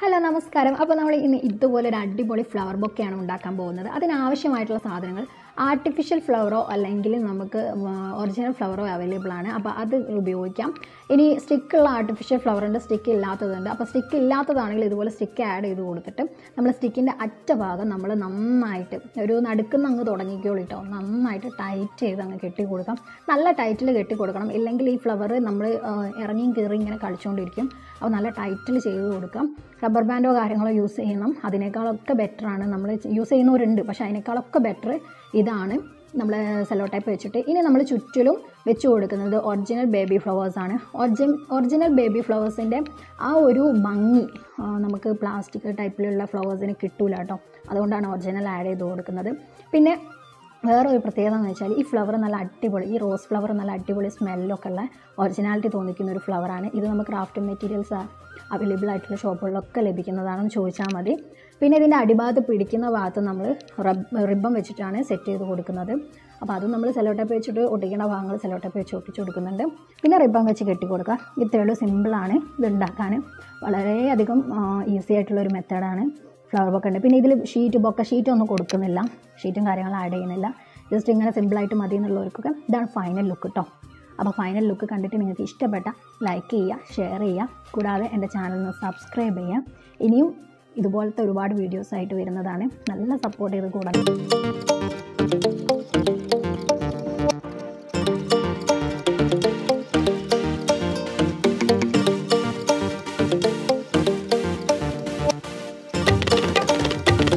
hello നമസ്കാരം അപ്പോൾ നമ്മൾ ഇന്ന് ഇതുപോലെ ഒരു അടിപൊളി ഫ്ലവർ ബൊക്കെയാണ് ഉണ്ടാക്കാൻ പോകുന്നത് അതിനാവശ്യമായിട്ടുള്ള സാധനങ്ങൾ ആർട്ടിഫിഷ്യൽ ഫ്ലവറോ അല്ലെങ്കിൽ നമുക്ക് ഒറിജിനൽ ഫ്ലവറോ അവൈലബിൾ ആണ് അപ്പോൾ അത് ഉപയോഗിക്കാം ഇനി സ്റ്റിക്കുള്ള ആർട്ടിഫിഷ്യൽ ഫ്ലവറിൻ്റെ സ്റ്റിക്ക് ഇല്ലാത്തതുണ്ട് അപ്പോൾ സ്റ്റിക്ക് ഇല്ലാത്തതാണെങ്കിൽ ഇതുപോലെ സ്റ്റിക്ക് ആഡ് ചെയ്ത് കൊടുത്തിട്ട് നമ്മൾ സ്റ്റിക്കിൻ്റെ അറ്റഭാഗം നമ്മൾ നന്നായിട്ട് ഒരു നടുക്കുന്ന അങ്ങ് തുടങ്ങിക്കോളൂ കേട്ടോ നന്നായിട്ട് ടൈറ്റ് ചെയ്ത് അങ്ങ് കെട്ടി കൊടുക്കാം നല്ല ടൈറ്റിൽ കെട്ടി കൊടുക്കണം ഇല്ലെങ്കിൽ ഈ ഫ്ലവർ നമ്മൾ ഇറങ്ങിയും കയറി ഇങ്ങനെ കളിച്ചുകൊണ്ടിരിക്കും അപ്പോൾ നല്ല ടൈറ്റിൽ ചെയ്ത് കൊടുക്കാം റബ്ബർ ബാൻഡോ കാര്യങ്ങളോ യൂസ് ചെയ്യണം അതിനേക്കാളൊക്കെ ബെറ്ററാണ് നമ്മൾ യൂസ് ചെയ്യുന്നവരുണ്ട് പക്ഷേ അതിനേക്കാളൊക്കെ ബെറ്റർ ഇതാണ് നമ്മൾ സെല്ലോ ടൈപ്പ് വെച്ചിട്ട് ഇനി നമ്മൾ ചുറ്റിലും വെച്ച് കൊടുക്കുന്നത് ഒറിജിനൽ ബേബി ഫ്ലവേഴ്സാണ് ഒറിജിൻ ഒറിജിനൽ ബേബി ഫ്ലവേഴ്സിൻ്റെ ആ ഒരു ഭംഗി ആ, നമുക്ക് പ്ലാസ്റ്റിക് ടൈപ്പിലുള്ള ഫ്ലവേഴ്സിന് കിട്ടൂല കേട്ടോ അതുകൊണ്ടാണ് ഒറിജിനൽ ആഡ് ചെയ്ത് കൊടുക്കുന്നത് പിന്നെ വേറൊരു പ്രത്യേകത എന്ന് വെച്ചാൽ ഈ ഫ്ലവർ നല്ല അടിപൊളി ഈ റോസ് ഫ്ലവർ നല്ല അടിപൊളി സ്മെല്ലൊക്കെ ഉള്ള ഒറിജിനാലിറ്റി തോന്നിക്കുന്ന ഒരു ഫ്ലവറാണ് ഇത് നമുക്ക് ക്രാഫ്റ്റ് മെറ്റീരിയൽസ് അവൈലബിൾ ആയിട്ടുള്ള ഷോപ്പുകളിലൊക്കെ ലഭിക്കുന്നതാണെന്ന് ചോദിച്ചാൽ മതി പിന്നെ ഇതിൻ്റെ അടിഭാഗത്ത് പിടിക്കുന്ന ഭാഗത്ത് നമ്മൾ റബ് റിബൺ വെച്ചിട്ടാണ് സെറ്റ് ചെയ്ത് കൊടുക്കുന്നത് അപ്പോൾ അതും നമ്മൾ സെലോ ടേപ്പ് വെച്ചിട്ട് ഒട്ടിക്കേണ്ട ഭാഗങ്ങൾ സെലോ ടേപ്പ് വെച്ച് ഒട്ടിച്ച് കൊടുക്കുന്നുണ്ട് പിന്നെ റിബൺ വെച്ച് കെട്ടി കൊടുക്കുക ഇത്രയേ ഉള്ളൂ സിമ്പിളാണ് ഇത് ഉണ്ടാക്കാൻ വളരെയധികം ഈസി ആയിട്ടുള്ള ഒരു മെത്തേഡാണ് ഫ്ലവർ ബൊക്കെ ഉണ്ട് പിന്നെ ഇതിൽ ഷീറ്റ് ബൊക്ക ഷീറ്റ് ഒന്നും കൊടുക്കുന്നില്ല ഷീറ്റും കാര്യങ്ങളും ആഡ് ചെയ്യുന്നില്ല ജസ്റ്റ് ഇങ്ങനെ സിമ്പിളായിട്ട് മതി എന്നുള്ളവർക്കൊക്കെ ഇതാണ് ഫൈനൽ ലുക്ക് കേട്ടോ അപ്പോൾ ഫൈനൽ ലുക്ക് കണ്ടിട്ട് നിങ്ങൾക്ക് ഇഷ്ടപ്പെട്ട ലൈക്ക് ചെയ്യുക ഷെയർ ചെയ്യുക കൂടാതെ എൻ്റെ ചാനലിന് സബ്സ്ക്രൈബ് ചെയ്യുക ഇനിയും ഇതുപോലത്തെ ഒരുപാട് വീഡിയോസ് ആയിട്ട് വരുന്നതാണ് നല്ല സപ്പോർട്ട് ചെയ്ത് കൂടാൻ